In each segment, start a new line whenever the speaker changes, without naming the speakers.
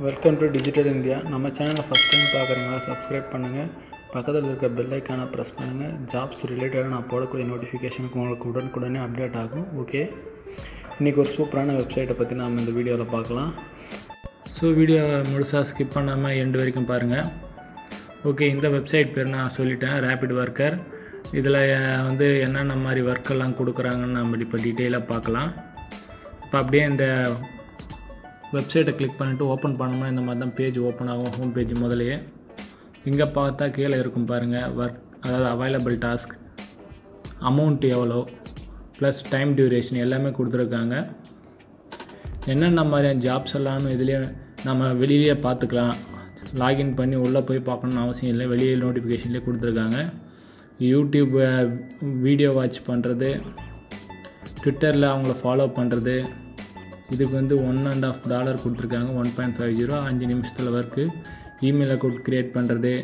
welcome to digital India நம்ம சேனலை first time பார்க்குறீங்களா சப்ஸ்கிரைப் பண்ணுங்கள் பக்கத்தில் இருக்க பெல் ஐக்கானை ப்ரெஸ் பண்ணுங்கள் ஜாப்ஸ் ரிலேட்டடாக நான் போடக்கூடிய நோட்டிஃபிகேஷனுக்கு உங்களுக்கு உடனுக்குடனே அப்டேட் ஆகும் ஓகே இன்றைக்கி ஒரு சூப்பரான வெப்சைட்டை பற்றி நாம் இந்த வீடியோவில் பார்க்கலாம் ஸோ வீடியோ முழுசாக ஸ்கிப் பண்ணாமல் எண்டு வரைக்கும் பாருங்கள் ஓகே இந்த வெப்சைட் பேர் நான் சொல்லிட்டேன் ரேபிட் ஒர்க்கர் இதில் வந்து என்னென்ன மாதிரி ஒர்க்கெல்லாம் கொடுக்குறாங்கன்னு நம்ம இப்போ டீட்டெயிலாக பார்க்கலாம் இப்போ அப்படியே இந்த வெப்சைட்டை கிளிக் பண்ணிவிட்டு ஓப்பன் பண்ணோம்னா இந்த மாதிரி தான் பேஜ் ஓப்பன் ஆகும் ஹோம் பேஜ் முதலையே இங்கே பார்த்தா கீழே இருக்கும் பாருங்கள் ஒர்க் அதாவது அவைலபிள் டாஸ்க் அமௌண்ட் எவ்வளோ ப்ளஸ் டைம் டியூரேஷன் எல்லாமே கொடுத்துருக்காங்க என்னென்ன மாதிரியான ஜாப்ஸ் எல்லாம் இதுலேயே நம்ம வெளியிலேயே பார்த்துக்கலாம் லாகின் பண்ணி உள்ளே போய் பார்க்கணுன்னு அவசியம் இல்லை வெளியே நோட்டிஃபிகேஷன்லேயே கொடுத்துருக்காங்க யூடியூப் வீடியோ வாட்ச் பண்ணுறது ட்விட்டரில் அவங்கள ஃபாலோ பண்ணுறது இதுக்கு வந்து ஒன் அண்ட் ஆஃப் டாலர் கொடுத்துருக்காங்க ஒன் பாயிண்ட் ஃபைவ் ஜீரோ அஞ்சு நிமிஷத்தில் ஒர்க்கு இமெயில் அக்கௌண்ட் க்ரியேட் பண்ணுறது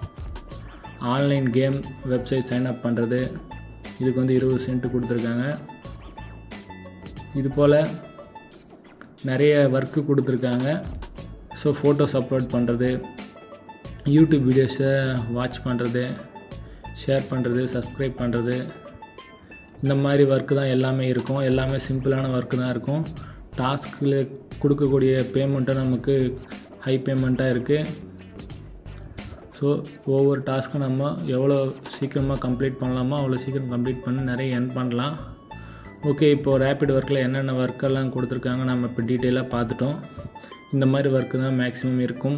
online game website sign up பண்ணுறது இதுக்கு வந்து இருபது சென்ட் கொடுத்துருக்காங்க இது போல் நிறைய ஒர்க்கு கொடுத்துருக்காங்க ஸோ ஃபோட்டோஸ் அப்லோட் பண்ணுறது யூடியூப் வீடியோஸை வாட்ச் பண்ணுறது ஷேர் பண்ணுறது சப்ஸ்கிரைப் பண்ணுறது இந்த மாதிரி ஒர்க்கு தான் எல்லாமே இருக்கும் எல்லாமே சிம்பிளான ஒர்க்கு தான் இருக்கும் டாஸ்கில் கொடுக்கக்கூடிய பேமெண்ட்டும் நமக்கு ஹை பேமெண்ட்டாக இருக்குது ஸோ ஒவ்வொரு டாஸ்க்கும் நம்ம எவ்வளோ சீக்கிரமாக கம்ப்ளீட் பண்ணலாமோ அவ்வளோ சீக்கிரம் கம்ப்ளீட் பண்ணி நிறைய எர்ன் பண்ணலாம் ஓகே இப்போது ரேப்பிட் ஒர்க்கில் என்னென்ன ஒர்க்கெல்லாம் கொடுத்துருக்காங்க நம்ம இப்போ டீட்டெயிலாக பார்த்துட்டோம் இந்த மாதிரி ஒர்க்கு தான் மேக்ஸிமம் இருக்கும்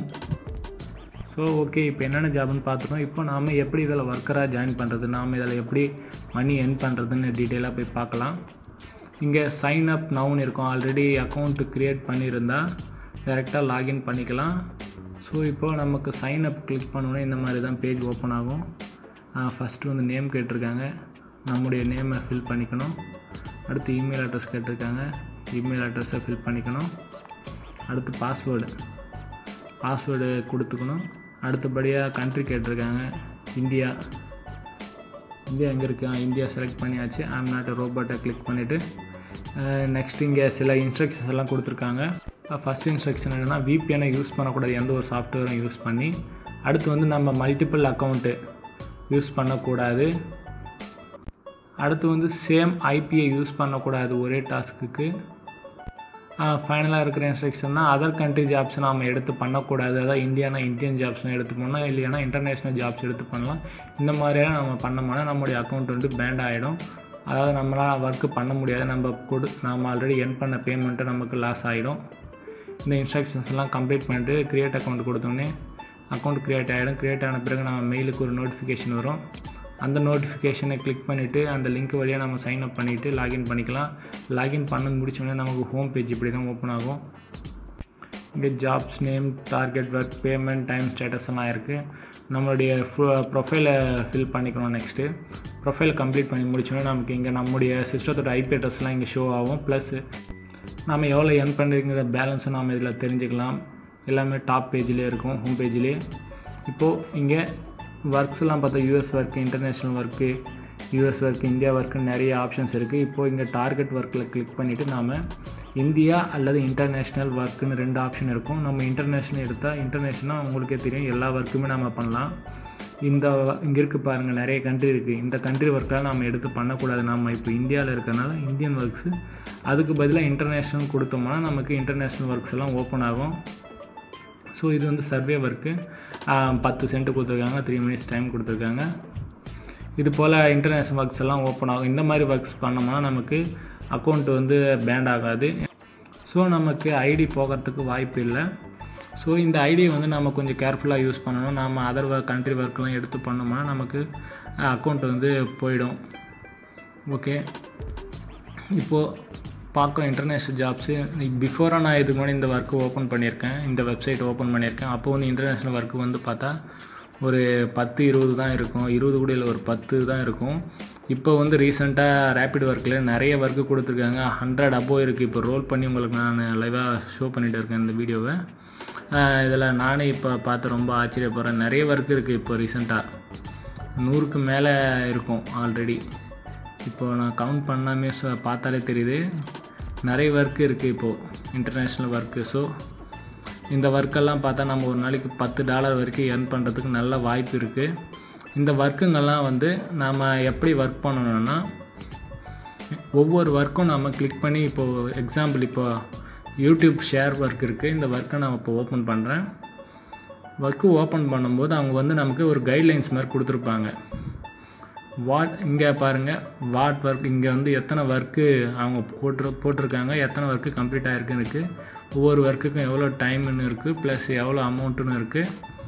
ஸோ ஓகே இப்போ என்னென்ன ஜாப்னு பார்த்துட்டோம் இப்போ நாம் எப்படி இதில் ஒர்க்கராக ஜாயின் பண்ணுறது நாம் இதில் எப்படி மணி எர்ன் பண்ணுறதுன்னு டீட்டெயிலாக போய் பார்க்கலாம் இங்கே சைன் அப் நவுன் இருக்கும் ஆல்ரெடி அக்கௌண்ட்டு க்ரியேட் பண்ணியிருந்தால் டேரெக்டாக லாகின் பண்ணிக்கலாம் ஸோ இப்போது நமக்கு சைன் அப் கிளிக் பண்ணோன்னே இந்த மாதிரி தான் பேஜ் ஓப்பன் ஆகும் ஃபஸ்ட்டு வந்து நேம் கேட்டிருக்காங்க நம்முடைய நேமை ஃபில் பண்ணிக்கணும் அடுத்து இமெயில் அட்ரஸ் கேட்டிருக்காங்க இமெயில் அட்ரஸை ஃபில் பண்ணிக்கணும் அடுத்து பாஸ்வேர்டு பாஸ்வேர்டு கொடுத்துக்கணும் அடுத்தபடியாக கண்ட்ரி கேட்டிருக்காங்க இந்தியா இந்தியா எங்கே இருக்கா இந்தியா செலக்ட் பண்ணியாச்சு ஐம் நாட் ரோபோட்டை கிளிக் பண்ணிவிட்டு நெக்ஸ்ட் இங்கே சில இன்ஸ்ட்ரக்ஷன்ஸ் எல்லாம் கொடுத்துருக்காங்க ஃபஸ்ட் இன்ஸ்ட்ரக்ஷன் என்னென்னா விபிஎனை யூஸ் பண்ணக்கூடாது எந்த ஒரு சாஃப்ட்வேரும் யூஸ் பண்ணி அடுத்து வந்து நம்ம மல்டிபிள் அக்கௌண்ட்டு யூஸ் பண்ணக்கூடாது அடுத்து வந்து சேம் ஐபியை யூஸ் பண்ணக்கூடாது ஒரே டாஸ்க்குக்கு ஃபைனலாக இருக்கிற இன்ஸ்ட்ரக்ஷன்னா அதர் கண்ட்ரி ஜாப்ஸ் நாம் எடுத்து பண்ணக்கூடாது அதாவது இந்தியானா இந்தியன் ஜாப்ஸ்னு எடுத்து பண்ணலாம் இல்லைனா இன்டர்நேஷ்னல் ஜாப்ஸ் எடுத்து பண்ணலாம் இந்த மாதிரியெல்லாம் நம்ம பண்ணோம்னா நம்மளுடைய அக்கௌண்ட் வந்து பேண்ட் ஆகிடும் அதாவது நம்மளால் ஒர்க்கு பண்ண முடியாது நம்ம கொடு நாம் ஆல்ரெடி என் பண்ண பேமெண்ட்டு நமக்கு லாஸ் ஆகிடும் இந்த இன்ஸ்ட்ரக்ஷன்ஸ் எல்லாம் கம்ப்ளீட் பண்ணிட்டு க்ரியேட் அக்கௌண்ட் கொடுத்தோன்னே அக்கௌண்ட் க்ரியேட் ஆகிடும் க்ரியேட் ஆன பிறகு நம்ம மெயிலுக்கு ஒரு நோட்டிஃபிகேஷன் வரும் அந்த நோட்டிஃபிகேஷனை கிளிக் பண்ணிவிட்டு அந்த லிங்க் வழியாக நம்ம சைன் அப் பண்ணிவிட்டு லாகின் பண்ணிக்கலாம் லாகின் பண்ண முடிச்சோடனே நமக்கு ஹோம் பேஜ் இப்படி தான் ஓப்பன் ஆகும் இங்கே jobs name target work payment time status எல்லாம் இருக்குது நம்மளுடைய ப்ரொஃபைலை ஃபில் பண்ணிக்கணும் நெக்ஸ்ட்டு ப்ரொஃபைல் கம்ப்ளீட் பண்ணி முடிச்சோடனே நமக்கு இங்கே நம்முடைய சிஸ்டத்தோட ஐபி அட்ரஸ்லாம் இங்கே ஷோ ஆகும் ப்ளஸ் நம்ம எவ்வளோ எர்ன் பண்ணுறங்கிற பேலன்ஸும் நாம் இதில் தெரிஞ்சுக்கலாம் எல்லாமே டாப் பேஜ்லேயே இருக்கும் ஹோம் பேஜ்லேயே இப்போது இங்கே ஒர்க்ஸ்லாம் பார்த்தா US work international work US work India ஒர்க்குன்னு நிறைய ஆப்ஷன்ஸ் இருக்குது இப்போது இங்கே டார்கெட் ஒர்க்கில் கிளிக் பண்ணிவிட்டு நாம் இந்தியா அல்லது இன்டர்நேஷ்னல் ஒர்க்குன்னு ரெண்டு ஆப்ஷன் இருக்கும் நம்ம இன்டர்நேஷ்னல் எடுத்தால் இன்டர்நேஷ்னல் உங்களுக்கே தெரியும் எல்லா ஒர்க்குமே நம்ம பண்ணலாம் இந்த இங்கே இருக்குது பாருங்கள் நிறைய கண்ட்ரி இருக்குது இந்த கண்ட்ரி ஒர்க்கெலாம் நம்ம எடுத்து பண்ணக்கூடாது நம்ம இப்போ இந்தியாவில் இருக்கிறனால இந்தியன் ஒர்க்ஸு அதுக்கு பதிலாக இன்டர்நேஷ்னல் கொடுத்தோம்னா நமக்கு இன்டர்நேஷ்னல் ஒர்க்ஸ் எல்லாம் ஓப்பன் ஆகும் ஸோ இது வந்து சர்வே ஒர்க்கு பத்து சென்ட்டு கொடுத்துருக்காங்க த்ரீ மினிட்ஸ் டைம் கொடுத்துருக்காங்க இது போல் இன்டர்நேஷ்னல் ஒர்க்ஸ் எல்லாம் ஓப்பன் ஆகும் இந்த மாதிரி ஒர்க்ஸ் பண்ணோம்னா நமக்கு அக்கௌண்ட் வந்து பேண்ட் ஆகாது ஸோ நமக்கு ஐடி போகிறதுக்கு வாய்ப்பு இல்லை ஸோ இந்த ஐடியை வந்து நம்ம கொஞ்சம் கேர்ஃபுல்லாக யூஸ் பண்ணணும் நம்ம அதர் கண்ட்ரி ஒர்க்லாம் எடுத்து பண்ணோம்னா நமக்கு அக்கௌண்ட் வந்து போயிடும் ஓகே இப்போது பார்க்குற இன்டர்நேஷ்னல் ஜாப்ஸு பிஃபோராக நான் இதுக்கு முன்னாடி இந்த ஒர்க்கு ஓப்பன் பண்ணியிருக்கேன் இந்த வெப்சைட் ஓப்பன் பண்ணியிருக்கேன் அப்போ வந்து இன்டர்நேஷ்னல் ஒர்க்கு வந்து பார்த்தா ஒரு பத்து இருபது தான் இருக்கும் இருபது கூட இல்லை ஒரு பத்து தான் இருக்கும் இப்போ வந்து ரீசெண்டாக ரேப்பிட் ஒர்க்கில் நிறைய ஒர்க்கு கொடுத்துருக்காங்க ஹண்ட்ரட் அபோவ் இருக்குது இப்போ ரோல் பண்ணி உங்களுக்கு நான் லைவாக ஷோ பண்ணிகிட்டு இருக்கேன் இந்த வீடியோவை இதில் நானே இப்போ பார்த்து ரொம்ப ஆச்சரியப்படுறேன் நிறைய ஒர்க் இருக்குது இப்போ ரீசெண்டாக நூறுக்கு மேலே இருக்கும் ஆல்ரெடி இப்போ நான் கவுண்ட் பண்ணாமே பார்த்தாலே தெரியுது நிறைய ஒர்க் இருக்குது இப்போது இன்டர்நேஷ்னல் ஒர்க்கு ஸோ இந்த ஒர்க்கெல்லாம் பார்த்தா நம்ம ஒரு நாளைக்கு பத்து டாலர் வரைக்கும் earn பண்ணுறதுக்கு நல்ல வாய்ப்பு இருக்குது இந்த ஒர்க்குங்கெல்லாம் வந்து நாம் எப்படி ஒர்க் பண்ணணும்னா ஒவ்வொரு ஒர்க்கும் நம்ம கிளிக் பண்ணி இப்போது எக்ஸாம்பிள் இப்போ யூடியூப் ஷேர் ஒர்க் இருக்குது இந்த ஒர்க்கை நான் இப்போ ஓப்பன் பண்ணுறேன் ஒர்க்கு ஓப்பன் பண்ணும்போது அவங்க வந்து நமக்கு ஒரு கைட்லைன்ஸ் மாதிரி கொடுத்துருப்பாங்க வாட் இங்கே பாருங்கள் வாட் ஒர்க் இங்கே வந்து எத்தனை ஒர்க்கு அவங்க போட்டு போட்டிருக்காங்க எத்தனை ஒர்க்கு கம்ப்ளீட் ஆகிருக்குன்னு இருக்குது ஒவ்வொரு ஒர்க்குக்கும் எவ்வளோ டைம்னு இருக்குது ப்ளஸ் எவ்வளோ அமௌண்ட்டுன்னு இருக்குது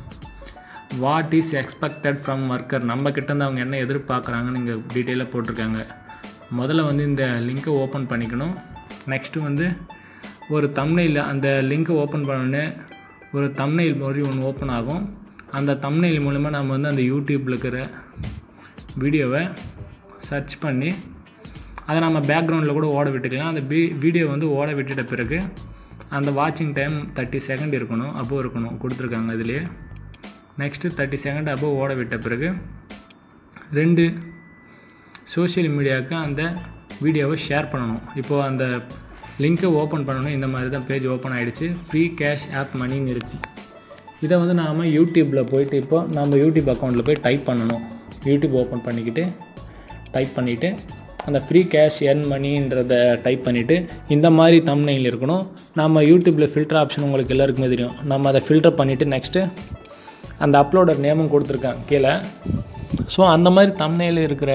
what is expected from worker நம்ம கிட்டேருந்து அவங்க என்ன எதிர்பார்க்குறாங்கன்னு இங்கே டீட்டெயிலாக போட்டிருக்காங்க முதல்ல வந்து இந்த லிங்க்கை ஓப்பன் பண்ணிக்கணும் நெக்ஸ்ட்டு வந்து ஒரு தம்னையில் அந்த லிங்க்கை ஓப்பன் பண்ணோடனே ஒரு தம்னைல் மாதிரி ஒன்று ஓப்பன் ஆகும் அந்த தம்னைல் மூலிமா நம்ம வந்து அந்த யூடியூப்பில் இருக்கிற வீடியோவை சர்ச் பண்ணி அதை நம்ம பேக்ரவுண்டில் கூட ஓட விட்டுக்கலாம் அந்த வீ வீடியோ வந்து ஓட விட்டுட்ட பிறகு அந்த வாட்சிங் டைம் தேர்ட்டி செகண்ட் இருக்கணும் அப்போ இருக்கணும் கொடுத்துருக்காங்க இதுலேயே நெக்ஸ்ட்டு தேர்ட்டி செகண்ட் அப்போ ஓட விட்ட பிறகு ரெண்டு சோஷியல் மீடியாவுக்கு அந்த வீடியோவை ஷேர் பண்ணணும் இப்போது அந்த லிங்க்கை ஓப்பன் பண்ணணும் இந்த மாதிரி தான் பேஜ் ஓப்பன் ஆகிடுச்சு ஃப்ரீ கேஷ் ஆப் மணின்னு இருக்குது இதை வந்து நாம் யூடியூப்பில் போயிட்டு இப்போ நம்ம யூடியூப் அக்கௌண்ட்டில் போய் டைப் பண்ணணும் யூடியூப் ஓப்பன் பண்ணிக்கிட்டு டைப் பண்ணிவிட்டு அந்த ஃப்ரீ கேஷ் எர்ன் மணின்றத டைப் பண்ணிவிட்டு இந்த மாதிரி தம்னையில் இருக்கணும் நம்ம யூடியூப்பில் ஃபில்டர் ஆப்ஷன் உங்களுக்கு எல்லாருக்குமே தெரியும் நம்ம அதை ஃபில்டர் பண்ணிவிட்டு நெக்ஸ்ட்டு அந்த அப்லோடர் நேமும் கொடுத்துருக்கேன் கீழே ஸோ அந்த மாதிரி தம்னையில் இருக்கிற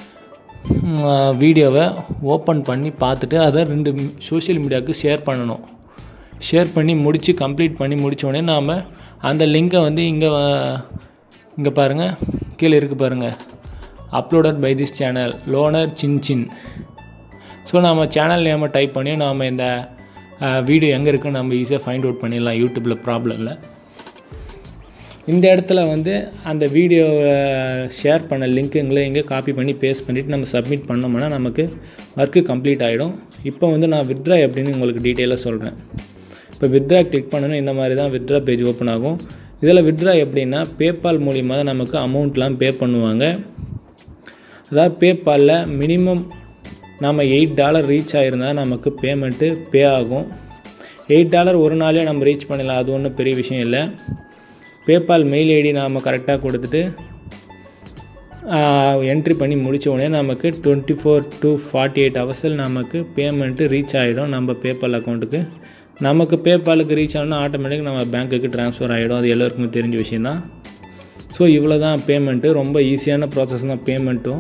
வீடியோவை ஓப்பன் பண்ணி பார்த்துட்டு அதை ரெண்டு சோஷியல் மீடியாவுக்கு ஷேர் பண்ணணும் ஷேர் பண்ணி முடித்து கம்ப்ளீட் பண்ணி முடித்த உடனே நாம் அந்த லிங்கை வந்து இங்கே இங்கே பாருங்கள் கீழே இருக்குது பாருங்கள் அப்லோடட் பை திஸ் சேனல் லோனர் சின் சின் ஸோ நம்ம சேனல் நேமை டைப் பண்ணி நாம் இந்த வீடியோ எங்கே இருக்குன்னு நம்ம ஈஸியாக ஃபைண்ட் அவுட் பண்ணிடலாம் யூடியூப்பில் ப்ராப்ளம் இல்லை இந்த இடத்துல வந்து அந்த வீடியோவை ஷேர் பண்ண லிங்க்குங்களை இங்கே காப்பி பண்ணி பேஸ்ட் பண்ணிவிட்டு நம்ம சப்மிட் பண்ணோம்னா நமக்கு ஒர்க்கு கம்ப்ளீட் ஆகிடும் இப்போ வந்து நான் வித்ரா எப்படின்னு உங்களுக்கு டீட்டெயிலாக சொல்கிறேன் இப்போ வித்ரா கிளிக் பண்ணணும் இந்த மாதிரி தான் வித்ரா பேஜ் ஓப்பன் ஆகும் இதில் வித்ரா எப்படின்னா பேபால் மூலிமா தான் நமக்கு அமௌண்ட்லாம் பே பண்ணுவாங்க அதாவது பேபாலில் மினிமம் நம்ம எயிட் டாலர் ரீச் ஆகிருந்தால் நமக்கு பேமெண்ட்டு பே ஆகும் எயிட் டாலர் ஒரு நாளே நம்ம ரீச் பண்ணிடலாம் அது ஒன்றும் பெரிய விஷயம் இல்லை பேபால் மெயில் ஐடி நாம் கரெக்டாக கொடுத்துட்டு என்ட்ரி பண்ணி முடித்த உடனே நமக்கு twenty four to forty eight ஹவர்ஸில் நமக்கு பேமெண்ட்டு ரீச் ஆகிடும் நம்ம பேபால் அக்கௌண்ட்டுக்கு நமக்கு பேபாலுக்கு ரீச் ஆகணும்னா ஆட்டோமேட்டிக் நம்ம பேங்க்குக்கு ட்ரான்ஸ்ஃபர் ஆகிடும் அது எல்லாருக்குமே தெரிஞ்ச விஷயந்தான் ஸோ இவ்வளோ தான் பேமெண்ட்டு ரொம்ப ஈஸியான ப்ராசஸ் தான் பேமெண்ட்டும்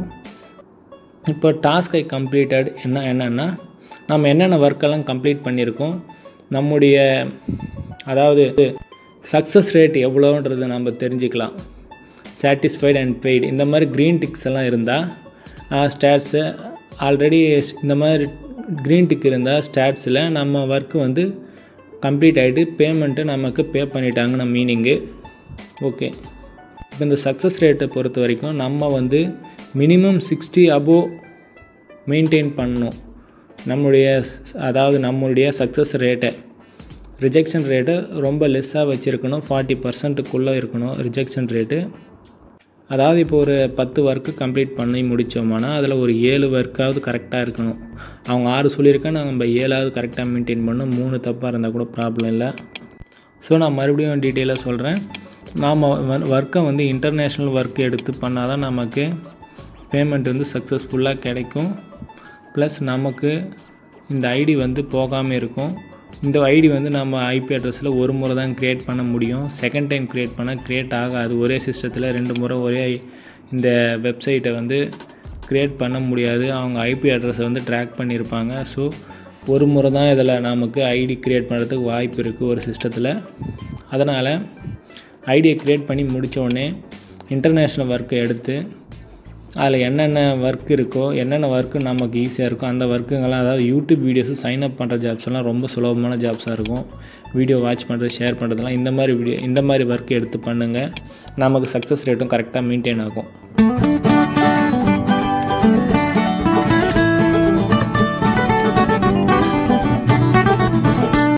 இப்போ டாஸ்கை கம்ப்ளீட்டட் என்ன என்னென்னா நம்ம என்னென்ன ஒர்க்கெல்லாம் கம்ப்ளீட் பண்ணியிருக்கோம் நம்முடைய அதாவது சக்ஸஸ் ரேட் எவ்வளோன்றது நம்ம தெரிஞ்சுக்கலாம் சாட்டிஸ்ஃபைட் அண்ட் பெய்டு இந்த மாதிரி க்ரீன் டிக்ஸ் எல்லாம் இருந்தால் ஸ்டாட்ஸு ஆல்ரெடி இந்த மாதிரி க்ரீன் டிக் இருந்தால் ஸ்டாட்ஸில் நம்ம ஒர்க்கு வந்து கம்ப்ளீட் ஆகிட்டு பேமெண்ட்டு நமக்கு பே பண்ணிட்டாங்கன்னு மீனிங்கு ஓகே இப்போ இந்த சக்ஸஸ் ரேட்டை பொறுத்த வரைக்கும் நம்ம வந்து மினிமம் சிக்ஸ்டி அபோவ் மெயின்டைன் பண்ணணும் நம்முடைய அதாவது நம்மளுடைய சக்ஸஸ் ரேட்டை ரிஜெக்ஷன் ரேட்டு ரொம்ப லெஸ்ஸாக வச்சுருக்கணும் ஃபார்ட்டி பர்சன்ட்டுக்குள்ளே இருக்கணும் ரிஜெக்ஷன் ரேட்டு அதாவது இப்போ ஒரு பத்து ஒர்க்கு கம்ப்ளீட் பண்ணி முடித்தோம்னா அதில் ஒரு ஏழு ஒர்க்காவது கரெக்டாக இருக்கணும் அவங்க ஆறு சொல்லியிருக்கேன் நம்ம ஏழாவது கரெக்டாக மெயின்டைன் பண்ணணும் மூணு தப்பாக இருந்தால் கூட ப்ராப்ளம் இல்லை ஸோ நான் மறுபடியும் டீட்டெயிலாக சொல்கிறேன் நாம் ஒர்க்கை வந்து இன்டர்நேஷ்னல் ஒர்க் எடுத்து பண்ணால் தான் நமக்கு பேமெண்ட் வந்து சக்ஸஸ்ஃபுல்லாக கிடைக்கும் ப்ளஸ் நமக்கு இந்த ஐடி வந்து போகாமல் இருக்கும் இந்த ஐடி வந்து நம்ம ஐபி அட்ரஸில் ஒரு முறை தான் க்ரியேட் பண்ண முடியும் செகண்ட் டைம் க்ரியேட் பண்ணால் க்ரியேட் ஆகாது ஒரே சிஸ்டத்தில் ரெண்டு முறை ஒரே இந்த வெப்சைட்டை வந்து க்ரியேட் பண்ண முடியாது அவங்க ஐபி அட்ரஸை வந்து ட்ராக் பண்ணியிருப்பாங்க ஸோ ஒரு முறை தான் இதில் நமக்கு ஐடி க்ரியேட் பண்ணுறதுக்கு வாய்ப்பு இருக்குது ஒரு சிஸ்டத்தில் அதனால் ஐடியை க்ரியேட் பண்ணி முடித்த உடனே இன்டர்நேஷ்னல் ஒர்க்கை எடுத்து அதில் என்னென்ன ஒர்க் இருக்கோ என்னென்ன ஒர்க்கு நமக்கு ஈஸியாக இருக்கோ அந்த ஒர்க்குங்கெல்லாம் அதாவது யூடியூப் வீடியோஸு சைன் அப் பண்ணுற ஜாப்ஸ் எல்லாம் ரொம்ப சுலபமான ஜாப்ஸாக இருக்கும் வீடியோ வாட்ச் பண்ணுறது ஷேர் பண்ணுறதுலாம் இந்த மாதிரி வீடியோ இந்த மாதிரி ஒர்க் எடுத்து பண்ணுங்கள் நமக்கு சக்ஸஸ் ரேட்டும் கரெக்டாக மெயின்டைன் ஆகும்